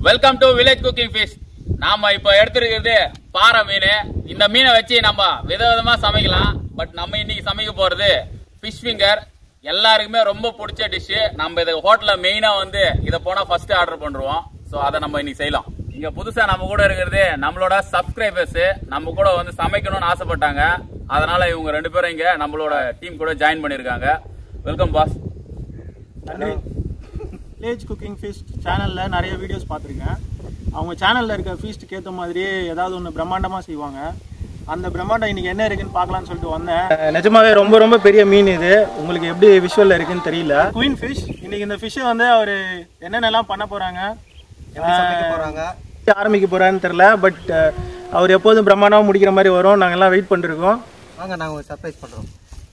Welcome to village cooking fish நாம இப்போ எடுத்துருக்கிறது பாறை மீன் இந்த மீனை வச்சு நம்ம விதவிதமா சமைக்கலாம் பட் நம்ம இன்னைக்கு சமைக்க போறது ஃபிஷ் ஃபிங்கர் எல்லாருக்குமே ரொம்ப பிடிச்ச டிஷ் நம்ம இதை ஹோட்டல்ல மெயினா வந்து இதை போனா ஃபர்ஸ்ட் ஆர்டர் பண்ணுவோம் ஸோ அதை நம்ம இன்னைக்கு செய்யலாம் இங்க புதுசா நம்ம கூட இருக்கிறது நம்மளோட சப்ஸ்கிரைபர்ஸ் நம்ம கூட வந்து சமைக்கணும்னு ஆசைப்பட்டாங்க அதனால இவங்க ரெண்டு பேரும் இங்க நம்மளோட டீம் கூட ஜாயின் பண்ணிருக்காங்க வெல்கம் பாஸ் நன்றி வில்லேஜ் குக்கிங் ஃபீஸ்ட் சேனலில் நிறைய வீடியோஸ் பார்த்துருக்கேன் அவங்க சேனலில் இருக்க ஃபீஸ்ட்டுக்கு ஏற்ற மாதிரியே ஏதாவது ஒன்று பிரம்மாண்டமாக செய்வாங்க அந்த பிரம்மாண்டம் இன்னைக்கு என்ன இருக்குன்னு பார்க்கலாம்னு சொல்லிட்டு வந்தேன் நிஜமாவே ரொம்ப ரொம்ப பெரிய மீன் இது உங்களுக்கு எப்படி விஷுவலில் இருக்குன்னு தெரியல குயின் ஃபிஷ் இன்னைக்கு இந்த ஃபிஷ்ஷை வந்து அவர் என்னென்னலாம் பண்ண போகிறாங்க போறாங்க ஆரம்பிக்க போகிறான்னு தெரில பட் அவர் எப்போதும் பிரம்மாண்டமாக முடிக்கிற மாதிரி வரும் நாங்கள்லாம் வெயிட் பண்ணிருக்கோம் வாங்க நாங்க ஒரு சர்ப்ரைஸ் பண்றோம்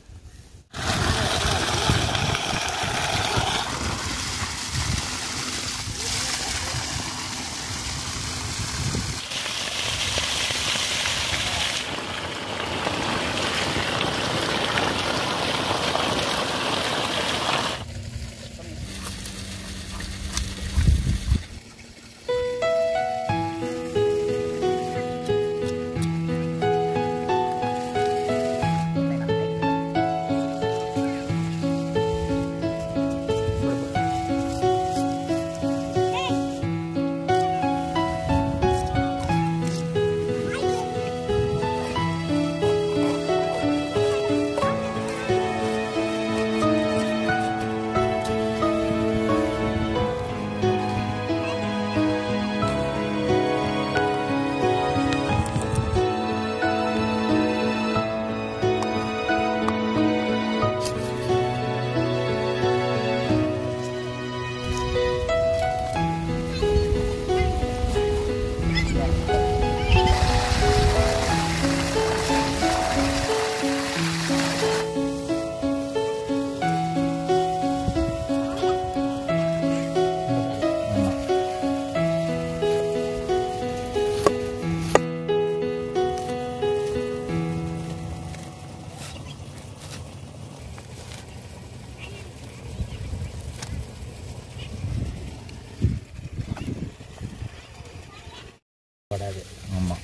ஆமாம்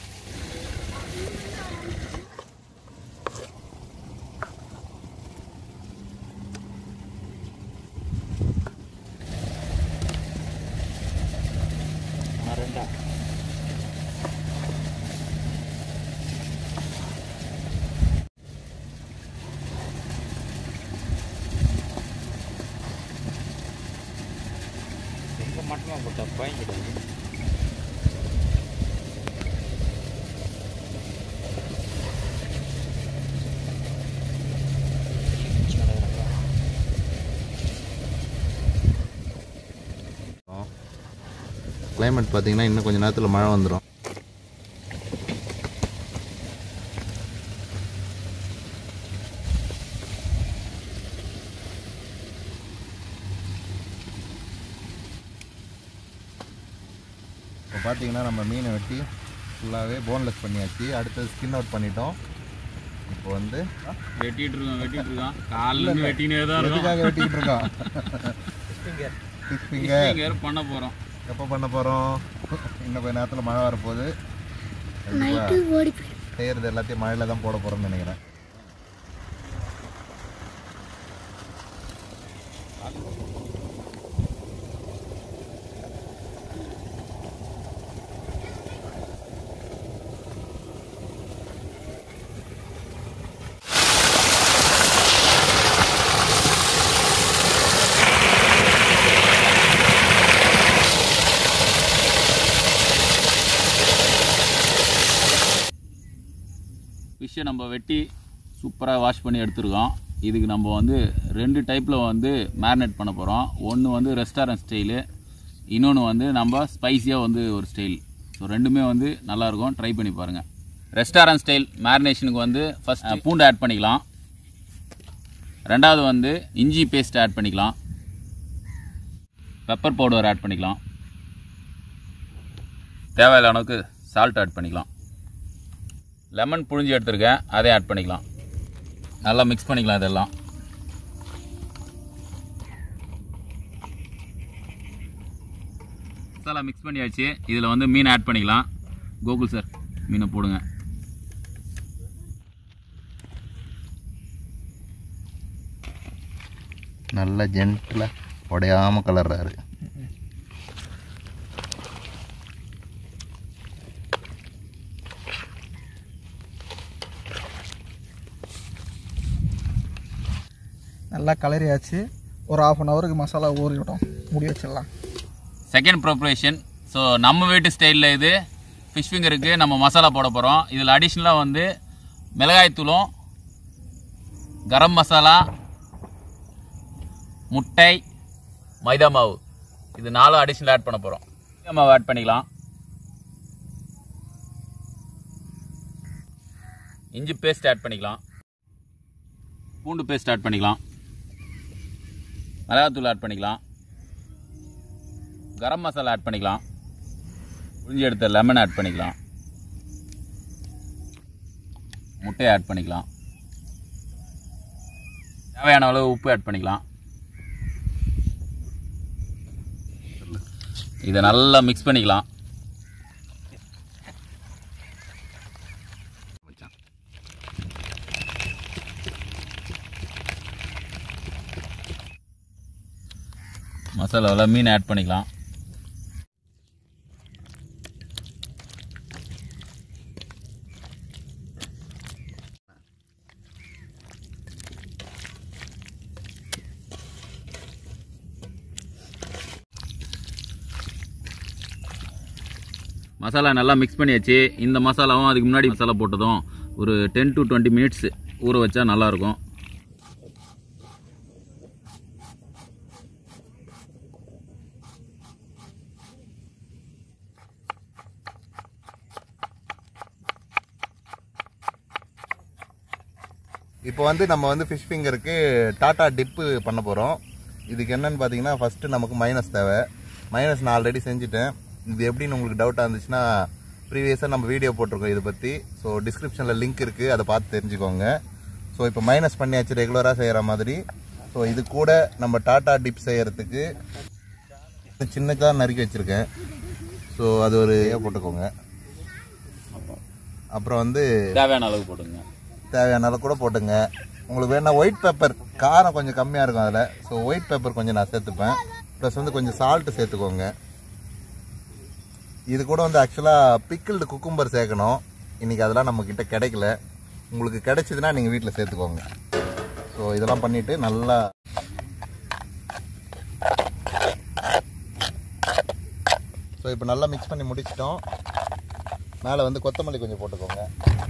ரொம்ப மட்டமா போட்டா பயங்கரம் கிளைமேட் பார்த்தீங்கன்னா இன்னும் கொஞ்சம் நேரத்தில் மழை வந்துடும் இப்போ பார்த்தீங்கன்னா நம்ம மீனை வெட்டி ஃபுல்லாகவே போன்லெஸ் பண்ணியாச்சு அடுத்தது ஸ்கின் அவுட் பண்ணிட்டோம் இப்போ வந்து வெட்டிட்டு இருக்கோம் வெட்டிட்டு இருக்கோம் காலைல இருந்து வெட்டினே தான் இருக்கும் எதுக்காக வெட்டிக்கிட்டு இருக்கோம் ஃபிஷ் ஃபிங்கர் ஃபிங்கர் பண்ண போறோம் எப்போ பண்ண போகிறோம் இன்னும் கொஞ்ச நேரத்தில் மழை வரப்போகுது செய்கிறது எல்லாத்தையும் மழையில் தான் போட போகிறோம்னு நினைக்கிறேன் ஃபிஷ்ஷை நம்ம வெட்டி சூப்பராக வாஷ் பண்ணி எடுத்துருக்கோம் இதுக்கு நம்ம வந்து ரெண்டு டைப்பில் வந்து மேரினேட் பண்ண போகிறோம் ஒன்று வந்து ரெஸ்டாரண்ட் ஸ்டைலு இன்னொன்று வந்து நம்ம ஸ்பைஸியாக வந்து ஒரு ஸ்டைல் ஸோ ரெண்டுமே வந்து நல்லாயிருக்கும் ட்ரை பண்ணி பாருங்கள் ரெஸ்டாரண்ட் ஸ்டைல் மேரினேஷனுக்கு வந்து ஃபஸ்ட் பூண்டு ஆட் பண்ணிக்கலாம் ரெண்டாவது வந்து இஞ்சி பேஸ்ட் ஆட் பண்ணிக்கலாம் பெப்பர் பவுடர் ஆட் பண்ணிக்கலாம் தேவையான அளவுக்கு சால்ட் ஆட் பண்ணிக்கலாம் லெமன் புழிஞ்சு எடுத்திருக்கேன் அதையும் ஆட் பண்ணிக்கலாம் நல்லா மிக்ஸ் பண்ணிக்கலாம் இதெல்லாம் மசாலா மிக்ஸ் பண்ணியாச்சு இதில் வந்து மீன் ஆட் பண்ணிக்கலாம் கோகுல் சார் மீனை போடுங்க நல்ல ஜென்டில் உடையாம கலர்றாரு நல்லா கலரியாச்சு ஒரு ஆஃப் அன் ஹவருக்கு மசாலா ஊறிவிட்டோம் மூடி வச்சிடலாம் செகண்ட் ப்ரிப்ரேஷன் ஸோ நம்ம வீட்டு ஸ்டைலில் இது ஃபிஷ் ஃபிங்கருக்கு நம்ம மசாலா போட போகிறோம் இதில் அடிஷ்னலாக வந்து மிளகாய்த்தூளும் கரம் மசாலா முட்டை மைதா மாவு இது நாலும் அடிஷ்னல் ஆட் பண்ண போகிறோம் மைதா மாவு ஆட் பண்ணிக்கலாம் இஞ்சி பேஸ்ட் ஆட் பண்ணிக்கலாம் பூண்டு பேஸ்ட் ஆட் பண்ணிக்கலாம் மிளகாத்தூள் ஆட் பண்ணிக்கலாம் கரம் மசாலா ஆட் பண்ணிக்கலாம் புரிஞ்சு எடுத்த லெமன் ஆட் பண்ணிக்கலாம் முட்டையை ஆட் பண்ணிக்கலாம் தேவையான அளவு உப்பு ஆட் பண்ணிக்கலாம் இதை நல்லா மிக்ஸ் பண்ணிக்கலாம் மசாலாவில் மீன் ஆட் பண்ணிக்கலாம் மசாலா நல்லா மிக்ஸ் பண்ணியாச்சு இந்த மசாலாவும் அதுக்கு முன்னாடி மசாலா போட்டதும் ஒரு டென் டு டுவெண்ட்டி மினிட்ஸ் ஊற வச்சா நல்லாயிருக்கும் இப்போ வந்து நம்ம வந்து ஃபிஷ் ஃபிங்கருக்கு டாட்டா டிப்பு பண்ண போகிறோம் இதுக்கு என்னன்னு பார்த்தீங்கன்னா ஃபஸ்ட்டு நமக்கு மைனஸ் தேவை மைனஸ் நான் ஆல்ரெடி செஞ்சுட்டேன் இது எப்படின்னு உங்களுக்கு டவுட்டாக இருந்துச்சுன்னா ப்ரீவியஸாக நம்ம வீடியோ போட்டிருக்கோம் இதை பற்றி ஸோ டிஸ்கிரிப்ஷனில் லிங்க் இருக்குது அதை பார்த்து தெரிஞ்சுக்கோங்க ஸோ இப்போ மைனஸ் பண்ணியாச்சு ரெகுலராக செய்கிற மாதிரி ஸோ இது கூட நம்ம டாட்டா டிப் செய்யறதுக்கு சின்னதாக நறுக்கி வச்சுருக்கேன் ஸோ அது ஒரு போட்டுக்கோங்க அப்புறம் வந்து தேவையான அளவு போடுங்க தேவையான அளவு கூட போட்டுங்க உங்களுக்கு வேணா ஒயிட் பெப்பர் காரம் கொஞ்சம் கம்மியாக இருக்கும் அதில் ஸோ ஒயிட் பெப்பர் கொஞ்சம் நான் சேர்த்துப்பேன் ப்ளஸ் வந்து கொஞ்சம் சால்ட்டு சேர்த்துக்கோங்க இது கூட வந்து ஆக்சுவலாக பிக்கிள்டு குக்கும்பர் சேர்க்கணும் இன்றைக்கி அதெல்லாம் நம்மக்கிட்ட கிடைக்கல உங்களுக்கு கிடைச்சதுன்னா நீங்கள் வீட்டில் சேர்த்துக்கோங்க ஸோ இதெல்லாம் பண்ணிவிட்டு நல்லா ஸோ இப்போ நல்லா மிக்ஸ் பண்ணி முடிச்சிட்டோம் மேலே வந்து கொத்தமல்லி கொஞ்சம் போட்டுக்கோங்க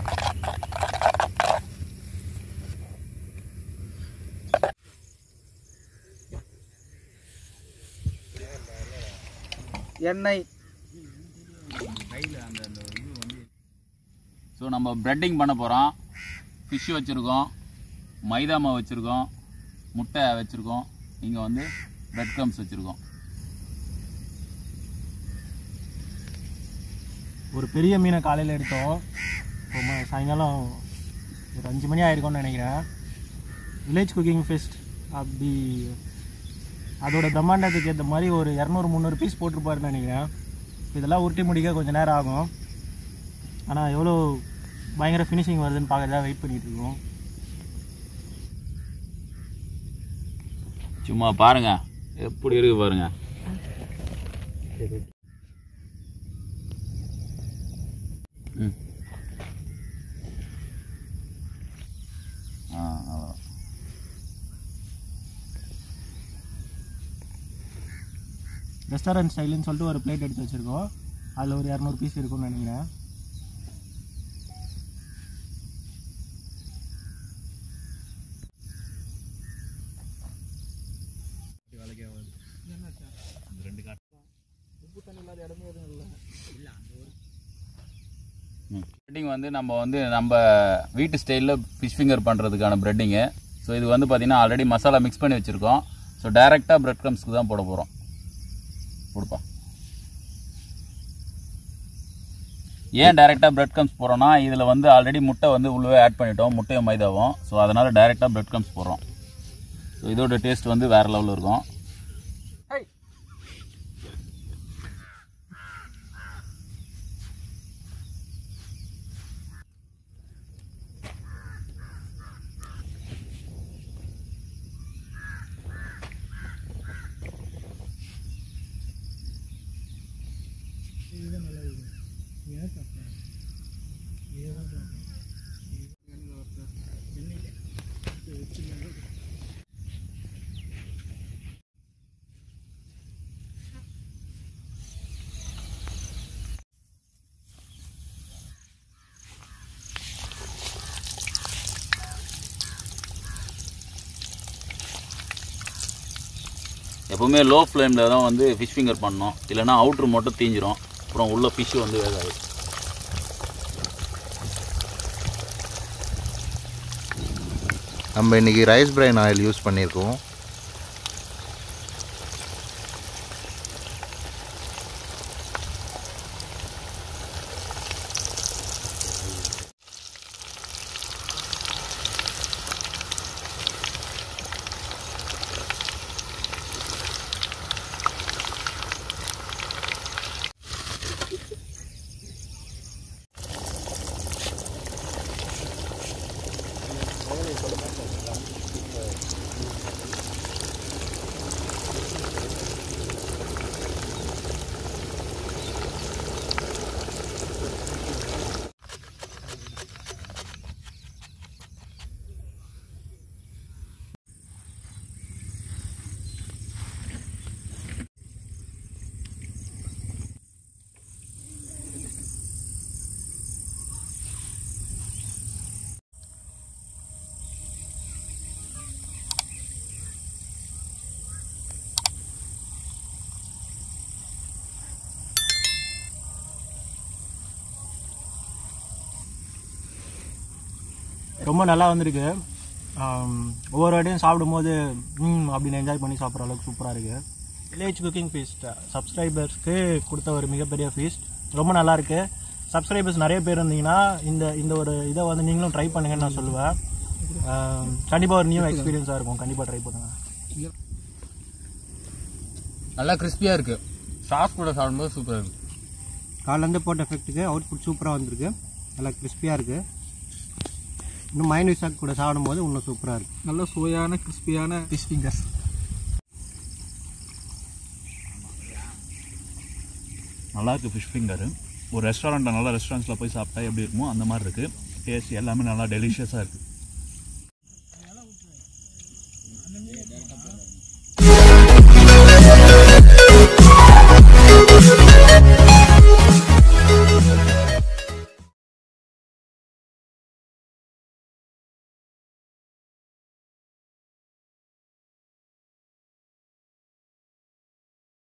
எண்ணெய் ஸோ நம்ம பிரெட்டிங் பண்ண போகிறோம் ஃபிஷ் வச்சுருக்கோம் மைதா மாவு வச்சுருக்கோம் முட்டை வச்சுருக்கோம் இங்கே வந்து பிரெட் க்ரம்ஸ் வச்சுருக்கோம் ஒரு பெரிய மீனை காலையில் எடுத்தோம் இப்போ ம- சாயங்காலம் ஒரு அஞ்சு மணி ஆயிருக்கும்னு நினைக்கிறேன் வில்லேஜ் குக்கிங் ஃபெஸ்ட் அப்படி அதோட பிரம்மாண்டத்துக்கு ஏற்ற மாதிரி ஒரு இரநூறு முந்நூறு பீஸ் போட்டிருப்பாருன்னு நினைக்கிறேன் இதெல்லாம் உருட்டி முடிக்க கொஞ்சம் நேரம் ஆகும் ஆனால் எவ்வளோ பயங்கர ஃபினிஷிங் வருதுன்னு பார்க்கறதா வெயிட் பண்ணிட்டு இருக்கோம் சும்மா பாருங்க எப்படி இருக்கு பாருங்க ம். ஆ அவ்வளோதான் ரெஸ்டாரண்ட் ஸ்டைலுன்னு சொல்லிட்டு ஒரு பிளேட் எடுத்து வச்சுருக்கோம் அதில் ஒரு இரநூறு பீஸ் இருக்கும்னு நினைக்கிறேன் பிரெட்டிங் வந்து நம்ம வந்து நம்ம வீட்டு ஸ்டைலில் ஃபிஷ் ஃபிங்கர் பண்ணுறதுக்கான பிரெட்டிங்கு ஸோ இது வந்து பார்த்தீங்கன்னா ஆல்ரெடி மசாலா மிக்ஸ் பண்ணி வச்சுருக்கோம் ஸோ டைரெக்டாக பிரெட் க்ரம்ஸ்க்கு தான் போட போகிறோம் கொடுப்பா ஏன் டைரெக்டாக பிரெட் க்ரம்ஸ் போகிறோம்னா இதில் வந்து ஆல்ரெடி முட்டை வந்து உள்ளவே ஆட் பண்ணிட்டோம் முட்டையும் மைதாவும் ஸோ அதனால் டைரெக்டாக பிரெட் க்ரம்ஸ் போடுறோம் ஸோ இதோட டேஸ்ட் வந்து வேறு லெவலில் இருக்கும் எப்பவுமே லோ ஃப்ளேமில் தான் வந்து ஃபிஷ் ஃபிங்கர் பண்ணணும் இல்லைன்னா அவுட்ரு மட்டும் தீஞ்சிரும் அப்புறம் உள்ள ஃபிஷ் வந்து வேகாது நம்ம இன்னைக்கு ரைஸ் பிரைன் ஆயில் யூஸ் பண்ணியிருக்கோம் ரொம்ப நல்லா வந்திருக்கு ஆம், ஒவ்வொரு வாட்டியும் சாப்பிடும்போது ம் அப்படின்னு என்ஜாய் பண்ணி சாப்பிட்ற அளவுக்கு சூப்பராக இருக்குது வில்லேஜ் குக்கிங் ஃபீஸ்ட் சப்ஸ்கிரைபர்ஸ்க்கு கொடுத்த ஒரு மிகப்பெரிய ஃபீஸ்ட் ரொம்ப நல்லா இருக்கு சப்ஸ்கிரைபர்ஸ் நிறைய பேர் இருந்தீங்கன்னா இந்த இந்த ஒரு இதை வந்து நீங்களும் ட்ரை பண்ணுங்கன்னு நான் சொல்லுவேன் ஆம், கண்டிப்பா ஒரு நியூ எக்ஸ்பீரியன்ஸாக இருக்கும் கண்டிப்பாக ட்ரை பண்ணுங்க நல்லா கிறிஸ்பியாக இருக்குது சாஸ் கூட சாப்பிடும்போது சூப்பராக இருக்குது காலேருந்து போட்ட எஃபெக்ட்டுக்கு அவுட்புட் சூப்பராக வந்திருக்கு நல்லா கிறிஸ்பியாக இருக்குது இன்னும் மைனஸ் கூட சாப்பிடும்போது இன்னும் சூப்பராக இருக்குது நல்ல சுவையான கிறிஸ்பியான ஃபிஷ் ஃபிங்கர்ஸ் நல்லா இருக்குது ஃபிஷ் ஃபிங்கரு ஒரு ரெஸ்டாரண்ட்டில் நல்ல ரெஸ்டாரண்ட்ஸில் போய் சாப்பிட்டா எப்படி இருக்குமோ அந்த மாதிரி இருக்குது டேஸ்ட் எல்லாமே நல்லா டெலிஷியஸாக இருக்குது